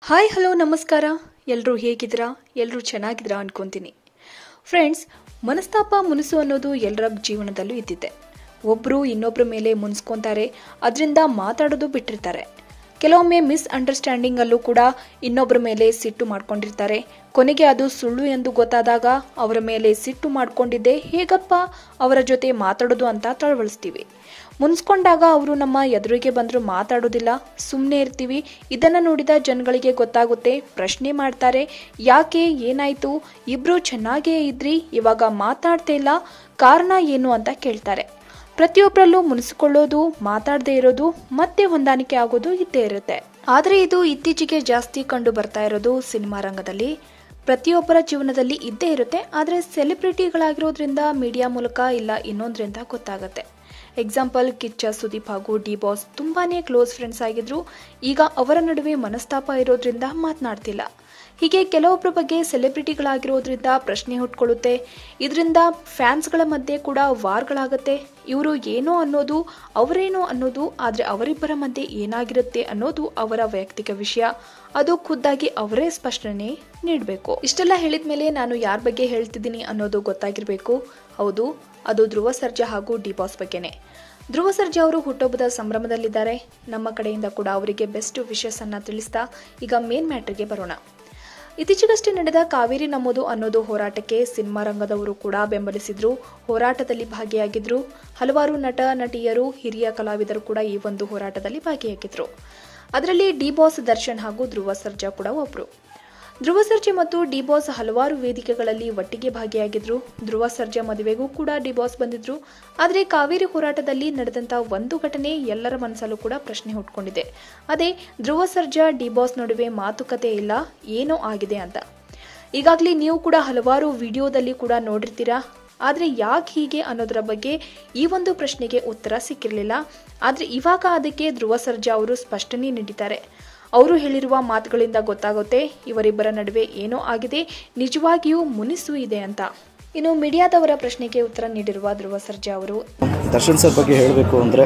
hi hello ನಮಸ್ಕಾರ ಎಲ್ಲರೂ ಹೇಗಿದ್ದೀರಾ ಎಲ್ಲರೂ ಚೆನ್ನಾಗಿದ್ದೀರಾ ಅನ್ಕೊಂತೀನಿ ಫ್ರೆಂಡ್ಸ್ ಮನಸ್ತಾಪ ಮುನಿಸು ಅನ್ನೋದು ಎಲ್ಲರ ಜೀವನದಲ್ಲೂ ಇದ್ದಿದೆ ಒಬ್ಬರು ಇನ್ನೊಬ್ಬರ ಮೇಲೆ ಮುನ್ಸ್ಕೊತಾರೆ ಅದರಿಂದ ಮಾತಾಡೋದು ಬಿಟ್ಟಿರ್ತಾರೆ ಕೆಲವೊಮ್ಮೆ ಮಿಸ್ ಅಂಡರ್ಸ್ಟ್ಯಾಂಡಿಂಗ್ ಅಲ್ಲೂ ಕೂಡ ಇನ್ನೊಬ್ಬರ ಮೇಲೆ ಸಿಟ್ಟು ಮಾಡ್ಕೊಂಡಿರ್ತಾರೆ ಕೊನೆಗೆ ಅದು ಸುಳ್ಳು ಎಂದು ಗೊತ್ತಾದಾಗ ಅವರ ಮೇಲೆ ಸಿಟ್ಟು ಮಾಡ್ಕೊಂಡಿದ್ದೆ ಹೇಗಪ್ಪ ಅವರ ಜೊತೆ ಮಾತಾಡೋದು ಅಂತ ತಳವಳಿಸ್ತೀವಿ ಮುನ್ಸ್ಕೊಂಡಾಗ ಅವರು ನಮ್ಮ ಎದುರಿಗೆ ಬಂದರೂ ಮಾತಾಡೋದಿಲ್ಲ ಸುಮ್ಮನೆ ಇರ್ತೀವಿ ಇದನ್ನು ನೋಡಿದ ಜನಗಳಿಗೆ ಗೊತ್ತಾಗುತ್ತೆ ಪ್ರಶ್ನೆ ಮಾಡ್ತಾರೆ ಯಾಕೆ ಏನಾಯ್ತು ಇಬ್ರು ಚೆನ್ನಾಗೇ ಇದ್ರಿ ಇವಾಗ ಮಾತಾಡ್ತಾ ಇಲ್ಲ ಕಾರಣ ಏನು ಅಂತ ಕೇಳ್ತಾರೆ ಪ್ರತಿಯೊಬ್ಬರಲ್ಲೂ ಮುನಿಸಿಕೊಳ್ಳೋದು ಮಾತಾಡದೇ ಇರೋದು ಮತ್ತೆ ಹೊಂದಾಣಿಕೆ ಆಗೋದು ಇದ್ದೇ ಇರುತ್ತೆ ಆದರೆ ಇದು ಇತ್ತೀಚೆಗೆ ಜಾಸ್ತಿ ಕಂಡು ಬರ್ತಾ ಇರೋದು ಸಿನಿಮಾ ರಂಗದಲ್ಲಿ ಪ್ರತಿಯೊಬ್ಬರ ಜೀವನದಲ್ಲಿ ಇದ್ದೇ ಇರುತ್ತೆ ಆದರೆ ಸೆಲೆಬ್ರಿಟಿಗಳಾಗಿರೋದ್ರಿಂದ ಮೀಡಿಯಾ ಮೂಲಕ ಇಲ್ಲ ಇನ್ನೊಂದರಿಂದ ಗೊತ್ತಾಗುತ್ತೆ ಎಕ್ಸಾಂಪಲ್ ಕಿಚ್ಚ ಸುದೀಪ್ ಹಾಗೂ ಡಿ ಬಾಸ್ ತುಂಬಾನೇ ಕ್ಲೋಸ್ ಫ್ರೆಂಡ್ಸ್ ಆಗಿದ್ರು ಈಗ ಅವರ ನಡುವೆ ಮನಸ್ತಾಪ ಇರೋದ್ರಿಂದ ಮಾತನಾಡ್ತಿಲ್ಲ ಹೀಗೆ ಕೆಲವೊಬ್ಬರ ಬಗ್ಗೆ ಸೆಲೆಬ್ರಿಟಿಗಳಾಗಿರೋದ್ರಿಂದ ಪ್ರಶ್ನೆ ಹುಟ್ಕೊಳ್ಳುತ್ತೆ ಇದರಿಂದ ಫ್ಯಾನ್ಸ್ಗಳ ಮಧ್ಯೆ ಕೂಡ ವಾರ್ಗಳಾಗುತ್ತೆ ಇವರು ಏನೋ ಅನ್ನೋದು ಅವರೇನೋ ಅನ್ನೋದು ಆದರೆ ಅವರಿಬ್ಬರ ಮಧ್ಯೆ ಏನಾಗಿರುತ್ತೆ ಅನ್ನೋದು ಅವರ ವೈಯಕ್ತಿಕ ವಿಷಯ ಅದು ಖುದ್ದಾಗಿ ಅವರೇ ಸ್ಪಷ್ಟನೆ ನೀಡಬೇಕು ಇಷ್ಟೆಲ್ಲ ಹೇಳಿದ ಮೇಲೆ ನಾನು ಯಾರ ಬಗ್ಗೆ ಹೇಳ್ತಿದ್ದೀನಿ ಅನ್ನೋದು ಗೊತ್ತಾಗಿರಬೇಕು ಹೌದು ಅದು ಧ್ರುವ ಸರ್ಜಾ ಹಾಗೂ ಡಿ ಬಾಸ್ ಬಗ್ಗೆನೇ ಧ್ರುವ ಸರ್ಜಾ ಅವರು ಹುಟ್ಟುಹಬ್ಬದ ಸಂಭ್ರಮದಲ್ಲಿದ್ದಾರೆ ನಮ್ಮ ಕಡೆಯಿಂದ ಕೂಡ ಅವರಿಗೆ ಬೆಸ್ಟ್ ವಿಶಸ್ ಅನ್ನ ತಿಳಿಸ್ತಾ ಈಗ ಮೇನ್ ಮ್ಯಾಟ್ರಿಗೆ ಬರೋಣ ಇತ್ತೀಚೆಗಷ್ಟೇ ನಡೆದ ಕಾವೇರಿ ನಮ್ಮದು ಅನ್ನೋದು ಹೋರಾಟಕ್ಕೆ ಸಿನಿಮಾ ರಂಗದವರು ಕೂಡ ಬೆಂಬಲಿಸಿದ್ರು ಹೋರಾಟದಲ್ಲಿ ಭಾಗಿಯಾಗಿದ್ರು ಹಲವಾರು ನಟ ನಟಿಯರು ಹಿರಿಯ ಕಲಾವಿದರು ಕೂಡ ಈ ಒಂದು ಹೋರಾಟದಲ್ಲಿ ಭಾಗಿಯಾಗಿದ್ರು ಅದರಲ್ಲಿ ಡಿ ಬಾಸ್ ದರ್ಶನ್ ಹಾಗೂ ಧ್ರುವ ಸರ್ಜಾ ಕೂಡ ಒಬ್ರು ಧ್ರುವ ಸರ್ಜಾ ಮತ್ತು ಡಿ ಬಾಸ್ ಹಲವಾರು ವೇದಿಕೆಗಳಲ್ಲಿ ಒಟ್ಟಿಗೆ ಭಾಗಿಯಾಗಿದ್ರು ಧ್ರುವ ಸರ್ಜಾ ಮದುವೆಗೂ ಕೂಡ ಡಿ ಬಾಸ್ ಬಂದಿದ್ರು ಆದರೆ ಕಾವೇರಿ ಹೋರಾಟದಲ್ಲಿ ನಡೆದಂತ ಒಂದು ಘಟನೆ ಎಲ್ಲರ ಮನಸ್ಸಲ್ಲೂ ಕೂಡ ಪ್ರಶ್ನೆ ಹುಟ್ಕೊಂಡಿದೆ ಅದೇ ಧ್ರುವ ಸರ್ಜಾ ಡಿ ಬಾಸ್ ನಡುವೆ ಮಾತುಕತೆ ಇಲ್ಲ ಏನೋ ಆಗಿದೆ ಅಂತ ಈಗಾಗಲೇ ನೀವು ಕೂಡ ಹಲವಾರು ವಿಡಿಯೋದಲ್ಲಿ ಕೂಡ ನೋಡಿರ್ತೀರಾ ಆದರೆ ಯಾಕೆ ಹೀಗೆ ಅನ್ನೋದರ ಬಗ್ಗೆ ಈ ಒಂದು ಪ್ರಶ್ನೆಗೆ ಉತ್ತರ ಸಿಕ್ಕಿರಲಿಲ್ಲ ಆದರೆ ಇವಾಗ ಅದಕ್ಕೆ ಧ್ರುವ ಸರ್ಜಾ ಅವರು ಸ್ಪಷ್ಟನೆ ನೀಡಿದ್ದಾರೆ ಅವರು ಹೇಳಿರುವ ಮಾತುಗಳಿಂದ ಗೊತ್ತಾಗುತ್ತೆ ಇವರಿಬ್ಬರ ನಡುವೆ ಏನೋ ಆಗಿದೆ ನಿಜವಾಗಿಯೂ ಮುನಿಸು ಇದೆ ಅಂತ ಇನ್ನು ಮೀಡಿಯಾದವರ ಪ್ರಶ್ನೆಗೆ ಉತ್ತರ ನೀಡಿರುವ ಧ್ರುವ ಸರ್ಜಾ ಅವರು ದರ್ಶನ್ ಸರ್ ಬಗ್ಗೆ ಹೇಳಬೇಕು ಅಂದರೆ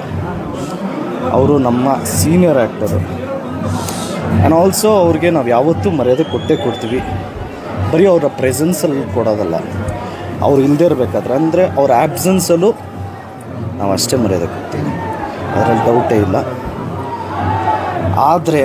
ಅವರು ನಮ್ಮ ಸೀನಿಯರ್ ಆ್ಯಕ್ಟರು ಆ್ಯಂಡ್ ಆಲ್ಸೋ ಅವ್ರಿಗೆ ನಾವು ಯಾವತ್ತೂ ಮರ್ಯಾದೆ ಕೊಟ್ಟೇ ಕೊಡ್ತೀವಿ ಬರೀ ಅವರ ಪ್ರೆಸೆನ್ಸಲ್ಲಿ ಕೊಡೋದಲ್ಲ ಅವ್ರು ಇಲ್ಲದೇ ಇರಬೇಕಾದ್ರೆ ಅಂದರೆ ಅವ್ರ ಆ್ಯಬ್ಸೆನ್ಸಲ್ಲೂ ನಾವು ಅಷ್ಟೇ ಮರ್ಯಾದೆ ಕೊಡ್ತೀವಿ ಅದರಲ್ಲಿ ಡೌಟೇ ಇಲ್ಲ ಆದರೆ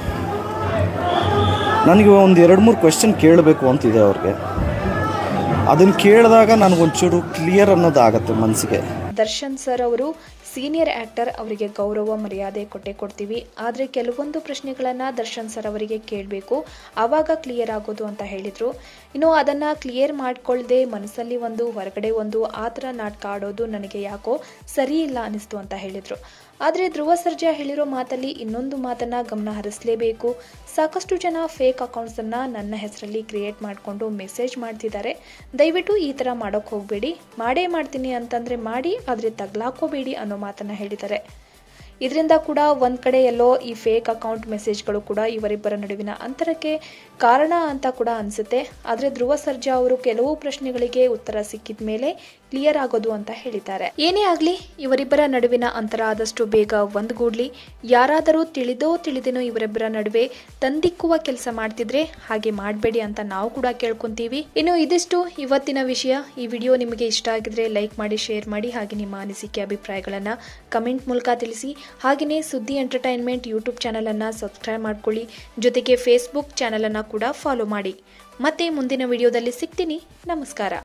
ನನಗೆ ಒಂದು ಎರಡು ಮೂರು ಕ್ವೆಶನ್ ಕೇಳಬೇಕು ಅಂತಿದೆ ಅವ್ರಿಗೆ ಅದನ್ನು ಕೇಳಿದಾಗ ನನಗೊಂಚೂರು ಕ್ಲಿಯರ್ ಅನ್ನೋದಾಗತ್ತೆ ಮನಸ್ಸಿಗೆ ದರ್ಶನ್ ಸರ್ ಅವರು ಸೀನಿಯರ್ ಆಕ್ಟರ್ ಅವರಿಗೆ ಗೌರವ ಮರ್ಯಾದೆ ಕೊಟ್ಟೆ ಕೊಡ್ತೀವಿ ಆದರೆ ಕೆಲವೊಂದು ಪ್ರಶ್ನೆಗಳನ್ನ ದರ್ಶನ್ ಸರ್ ಅವರಿಗೆ ಕೇಳಬೇಕು ಆವಾಗ ಕ್ಲಿಯರ್ ಆಗೋದು ಅಂತ ಹೇಳಿದ್ರು ಇನ್ನು ಅದನ್ನ ಕ್ಲಿಯರ್ ಮಾಡ್ಕೊಳ್ಳದೆ ಮನಸ್ಸಲ್ಲಿ ಒಂದು ಹೊರಗಡೆ ಒಂದು ಆ ಥರ ನಾಟಕ ಆಡೋದು ನನಗೆ ಯಾಕೋ ಸರಿ ಇಲ್ಲ ಅನಿಸ್ತು ಅಂತ ಹೇಳಿದ್ರು ಆದರೆ ಧ್ರುವ ಸರ್ಜಾ ಹೇಳಿರೋ ಮಾತಲ್ಲಿ ಇನ್ನೊಂದು ಮಾತನ್ನ ಗಮನ ಹರಿಸಲೇಬೇಕು ಸಾಕಷ್ಟು ಜನ ಫೇಕ್ ಅಕೌಂಟ್ಸನ್ನು ನನ್ನ ಹೆಸರಲ್ಲಿ ಕ್ರಿಯೇಟ್ ಮಾಡಿಕೊಂಡು ಮೆಸೇಜ್ ಮಾಡ್ತಿದ್ದಾರೆ ದಯವಿಟ್ಟು ಈ ಥರ ಮಾಡೋಕ್ಕೆ ಹೋಗಬೇಡಿ ಮಾಡೇ ಮಾಡ್ತೀನಿ ಅಂತಂದರೆ ಮಾಡಿ ಆದರೆ ತಗ್ಲಾಕೋಬೇಡಿ ಅನ್ನೋ ಮಾತನ್ನು ಹೇಳಿದ್ದಾರೆ ಇದರಿಂದ ಕೂಡ ಒಂದು ಕಡೆ ಎಲ್ಲೋ ಈ ಫೇಕ್ ಅಕೌಂಟ್ ಮೆಸೇಜ್ಗಳು ಕೂಡ ಇವರಿಬ್ಬರ ನಡುವಿನ ಅಂತರಕ್ಕೆ ಕಾರಣ ಅಂತ ಕೂಡ ಅನಿಸುತ್ತೆ ಆದರೆ ಧ್ರುವ ಸರ್ಜಾ ಅವರು ಕೆಲವು ಪ್ರಶ್ನೆಗಳಿಗೆ ಉತ್ತರ ಸಿಕ್ಕಿದ ಮೇಲೆ ಕ್ಲಿಯರ್ ಆಗೋದು ಅಂತ ಹೇಳಿದ್ದಾರೆ ಏನೇ ಆಗಲಿ ಇವರಿಬ್ಬರ ನಡುವಿನ ಅಂತರ ಆದಷ್ಟು ಬೇಗ ಒಂದುಗೂಡ್ಲಿ ಯಾರಾದರೂ ತಿಳಿದೋ ತಿಳಿದೇನೋ ಇವರಿಬ್ಬರ ನಡುವೆ ತಂದಿಕ್ಕುವ ಕೆಲಸ ಮಾಡ್ತಿದ್ರೆ ಹಾಗೆ ಮಾಡಬೇಡಿ ಅಂತ ನಾವು ಕೂಡ ಕೇಳ್ಕೊಂತೀವಿ ಇನ್ನು ಇದಿಷ್ಟು ಇವತ್ತಿನ ವಿಷಯ ಈ ವಿಡಿಯೋ ನಿಮಗೆ ಇಷ್ಟ ಆಗಿದ್ರೆ ಲೈಕ್ ಮಾಡಿ ಶೇರ್ ಮಾಡಿ ಹಾಗೆ ನಿಮ್ಮ ಅನಿಸಿಕೆ ಅಭಿಪ್ರಾಯಗಳನ್ನು ಕಮೆಂಟ್ ಮೂಲಕ ತಿಳಿಸಿ ಹಾಗೆಯೇ ಸುದ್ದಿ ಎಂಟರ್ಟೈನ್ಮೆಂಟ್ ಯೂಟ್ಯೂಬ್ ಚಾನಲನ್ನು ಸಬ್ಸ್ಕ್ರೈಬ್ ಮಾಡ್ಕೊಳ್ಳಿ ಜೊತೆಗೆ ಫೇಸ್ಬುಕ್ ಚಾನಲನ್ನು ಕೂಡ ಫಾಲೋ ಮಾಡಿ ಮತ್ತೆ ಮುಂದಿನ ವಿಡಿಯೋದಲ್ಲಿ ಸಿಗ್ತೀನಿ ನಮಸ್ಕಾರ